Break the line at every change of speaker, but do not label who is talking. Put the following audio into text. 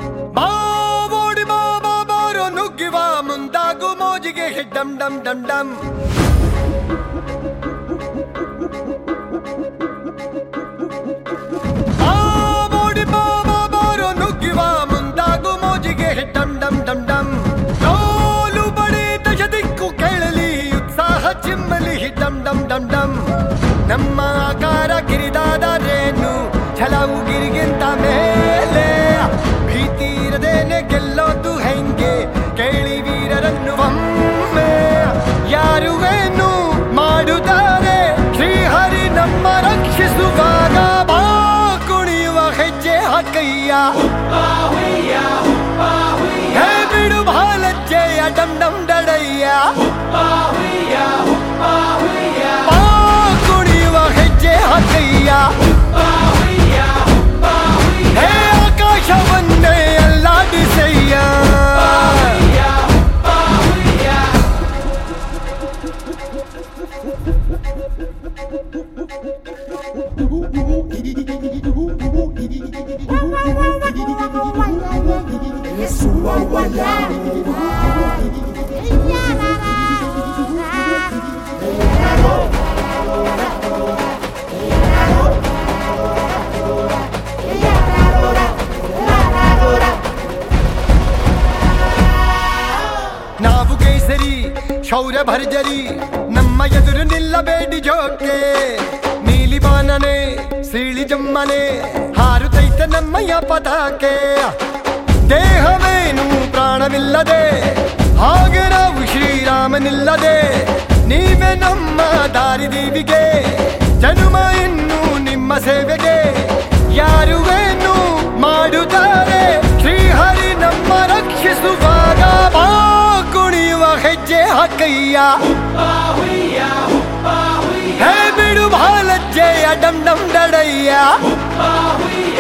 ಬಾವೋಡಿ ಬಾಬಾ ಬಾರೋ ನುಗ್ಗಿವ ಮುಂದಾಗು ಮೋಜಿಗೆ ಡಮ್ ಡಮ್ ಡಮ್ ಡಮ್ ಬಾವೋಡಿ ಬಾಬಾ ಬಾರೋ ನುಗ್ಗಿವ ಮುಂದಾಗು ಮೋಜಿಗೆ ಡಮ್ ಡಮ್ ಡಮ್ ಡಮ್ ಡೋಲು ಬಡಿ ದಶ ದಿಕ್ಕು ಕೇಳಲಿ ಉತ್ಸಾಹ ಚಿಮ್ಮಲಿ ಡಮ್ ಡಮ್ ಡಮ್ ಡಮ್ ನಮ್ಮ ಆಕಾರ ಕಿರಿದಾದರೇನು ಛಲವು ಗಿರಿಗಿಂತ ಮೇಲೆ ಭೀತಿ ಇರದೇನೆ ಗೆಲ್ಲೋದು ಹೆಂಗೆ ಕೇಳಿ ವೀರರನ್ನು ಒಮ್ಮೆ ಯಾರು ಏನು ಮಾಡುತ್ತಾರೆ ಶ್ರೀಹರಿ ನಮ್ಮ ರಕ್ಷಿಸುವಾಗ ಬಾ ಕುಣಿಯುವ ಹೆಜ್ಜೆ ಹಾಕಯ್ಯ ಹೇ ಬಿಡು ಭಾಲಜ್ಜೆಯ ಡಮ್ ಡಮ್ ಡಡಯ್ಯ ಬಾ ಕುಣಿಯುವ ಹೆಜ್ಜೆ ಹಾಕಯ್ಯ ಹೇ ಆಕಾಶವನ್ನೇ ಅಲ್ಲಾಡಿಸಯ್ಯ ನಾವು ಕೇಸರಿ ಶೌರ್ಯ ಭರ್ಜರಿ ನಮ್ಮ ಎದುರು ನಿಲ್ಲಬೇಡಿ ಜೋಕೆ ನೀಲಿ ಬಾನನೆ ಸೀಳಿ ಜಮ್ಮನೆ ಹಾರುತ್ತೈತೆ ನಮ್ಮಯ್ಯ ಪತಾಕೆ ದೇಹವೇನು ಪ್ರಾಣವಿಲ್ಲದೆ ಹಾಗೆ ನಾವು ಶ್ರೀರಾಮನಿಲ್ಲದೆ ನೀವೇ ನಮ್ಮ ದಾರಿದೀವಿಗೆ ಜನುಮ ಇನ್ನು ನಿಮ್ಮ ಸೇವೆಗೆ ಯಾರು ಏನು ಮಾಡುತ್ತಾರೆ ಶ್ರೀಹರಿ ನಮ್ಮ ರಕ್ಷಿಸುವಾಗ ಬಾ ಕುಣಿಯುವ ಹೆಜ್ಜೆ ಹಾಕಯ್ಯ ಹೇ ಬಿಡು ಭಾಲಜ್ಜೆಯ ಡಮ್ ಡಮ್ ಡಡಯ್ಯ